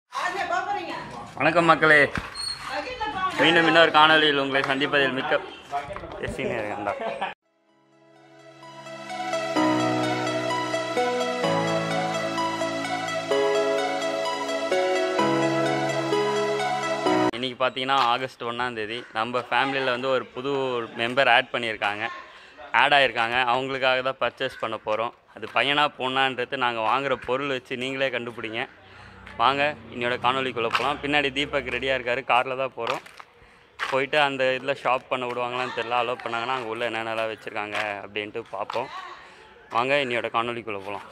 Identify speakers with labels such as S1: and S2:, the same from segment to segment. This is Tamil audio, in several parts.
S1: வணக்கம் மக்களே மீண்டும் இன்னொரு காணொலியில் உங்களை சந்திப்பதில் மிக்க பேசினே இருக்கேன்டா இன்றைக்கி பார்த்தீங்கன்னா ஆகஸ்ட் ஒன்றாந்தேதி நம்ம ஃபேமிலியில் வந்து ஒரு புது மெம்பர் ஆட் பண்ணியிருக்காங்க ஆட் ஆகிருக்காங்க அவங்களுக்காக தான் பர்ச்சேஸ் பண்ண போகிறோம் அது பையனா பொண்ணான்றது நாங்கள் வாங்குகிற பொருள் வச்சு நீங்களே கண்டுபிடிங்க வாங்க இன்னையோட காணொலிக்குள்ளே போகலாம் பின்னாடி தீபக் ரெடியாக இருக்கார் காரில் தான் போகிறோம் போயிட்டு அந்த இதில் ஷாப் பண்ண விடுவாங்களான்னு தெரியல அலோவ் பண்ணாங்கன்னா அங்கே உள்ள என்னென்னலாம் வச்சுருக்காங்க அப்படின்ட்டு பார்ப்போம் வாங்க இன்னையோட காணொலிக்குள்ளே போகலாம்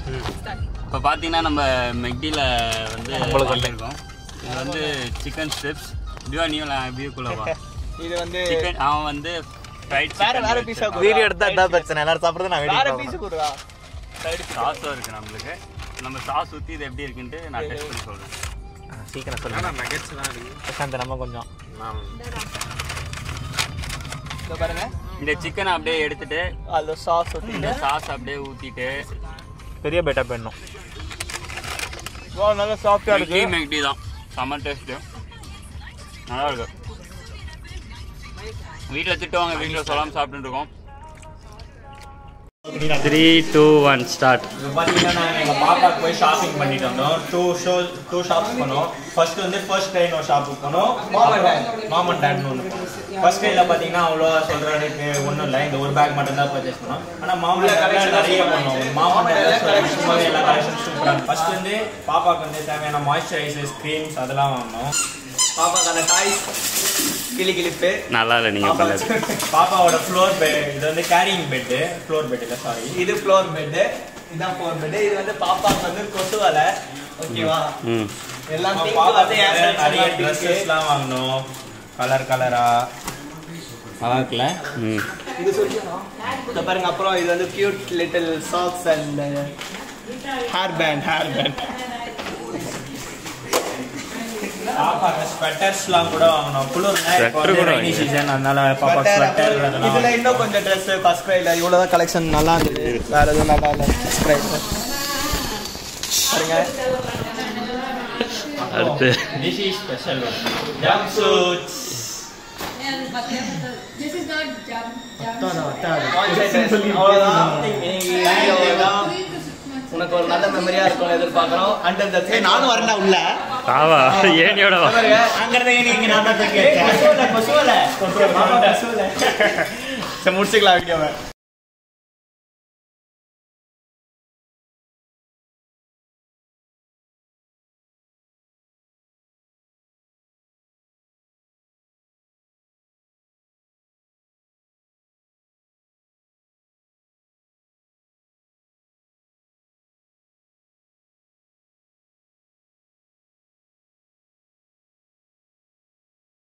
S1: இப்போ பார்த்தீங்கன்னா நம்ம மெக்டியில் வந்து
S2: உங்களுக்கு வந்து-
S1: பண்ணியிருக்கோம் இது வந்து சிக்கன் ஸ்ட்ரிப்ஸ் டியூ நீ வியூக்குள்ளே வா
S3: இது வந்து
S1: சிக்கன் அவன் வந்து ஃப்ரைட்
S3: வேற வேற பீஸா
S2: வீடியோ எடுத்தா இதான் பிரச்சனை எல்லாரும் சாப்பிடுறது நான்
S3: வேற
S2: வீடியோ
S3: பீஸ் கொடுறா
S1: சாஸும் இருக்குது நம்மளுக்கு நம்ம சாஸ் ஊற்றி இது எப்படி இருக்குன்ட்டு நான் டெஸ்ட் பண்ணி சொல்கிறேன்
S2: சீக்கிரம் சொல்லுங்க பிரசாந்த் நம்ம கொஞ்சம்
S3: இத பாருங்க
S1: இந்த சிக்கனை அப்படியே எடுத்துட்டு
S3: அதுல சாஸ் ஊத்திட்டு
S1: இந்த சாஸ் அப்படியே ஊற்றிட்டு
S2: பெரிய பேட்டா போயிடணும்
S3: வா நல்ல சாஃப்ட்டா
S1: மெக்டி மெக்டி தான் செம்ம டேஸ்ட்டு நல்லா இருக்கு வீட்டில் திட்டுவாங்க வீட்டில் சொல்லாமல் சாப்பிட்டுட்டு இருக்கோம் த்ரீ டூ ஒன் ஸ்டார்ட்
S4: இப்போ பார்த்தீங்கன்னா நாங்கள் எங்கள் பாப்பாக்கு போய் ஷாப்பிங் பண்ணிட்டு வந்தோம் டூ ஷோ டூ ஷாப்ஸ் பண்ணோம் ஃபர்ஸ்ட் வந்து ஃபர்ஸ்ட் ட்ரெயின் ஒரு ஷாப்புக்கு போனோம் மாமன் டேட் மாமன் டேட்னு ஒன்று ஃபர்ஸ்ட் ட்ரெயினில் பார்த்தீங்கன்னா அவ்வளோ சொல்கிற ரேட்டு ஒன்றும் இல்லை இந்த ஒரு பேக் மட்டும் தான் பர்ச்சேஸ் பண்ணோம் ஆனால் மாமன் கலெக்ஷன் நிறைய பண்ணோம் மாமன் டேட் சும்மாவே எல்லா கலெக்ஷன் சூப்பராக ஃபர்ஸ்ட் வந்து பாப்பாக்கு வந்து தேவையான மாய்ஸ்சரைசர்ஸ் க்ரீம்ஸ் அதெல்லாம் வாங்கினோம்
S3: பாப்பாக்கான டாய்ஸ் கிளி கிளிப்பு
S1: நல்லா இல்லை நீங்கள் பண்ணது
S4: பாப்பாவோட ஃப்ளோர் பெட் இது வந்து கேரிங் பெட்டு ஃப்ளோர் பெட் இல்லை சாரி
S3: இது ஃப்ளோர் பெட் இதான் ஃப்ளோர் பெட் இது வந்து பாப்பாக்கு வந்து கொசு வலை ஓகேவா
S1: ம்
S3: எல்லாம் pink
S4: பாப்பாக்கு
S3: வந்து என் size
S4: நிறைய
S3: எல்லாம் pink.
S4: ட்ரெஸ்ஸஸ்லாம் வாங்கினோம் கலர் கலரா நல்லா இருக்குல்ல
S1: ம்
S3: இது சொல்லிக்கணும் இத பாருங்க அப்புறம் இது வந்து cute little socks and hair band hair band
S4: பாப்பாக்கு ஸ்வெட்டர்ஸ்லாம் கூட வாங்கணும் குளிர்
S1: Sweater கூட
S4: ரெய்னி சீசன் அதனால பாப்பாக்கு ஸ்வெட்டர் அதெல்லாம்
S3: இதுல இன்னும் கொஞ்சம் ட்ரெஸ் ஃபர்ஸ்ட் கிரைல இவ்வளவுதான் கலெக்ஷன் நல்லா இருந்தது வேற எதுவும் நல்லா இல்ல ஃபர்ஸ்ட் கிரைல பாருங்க
S1: அடுத்து
S4: this is special jumpsuits
S5: This is not jump. jump.
S3: அவ்வளவுதான் இன்னைக்கு அவ்வளவுதான். உனக்கு ஒரு நல்ல மெமரியா இருக்கும் எதிர்பார்க்கறோம் அண்டர் த நானும் வரேன்டா உள்ள
S1: ஆவா ஏனியோட வா
S3: பாருங்க
S4: அங்கிருந்தே நீங்க நான் தான்
S3: ஏய், கொசுவலை, கொசுவலை. மாமா, கொசுவலை. சரி முடிச்சுக்கலாம் வீடியோவை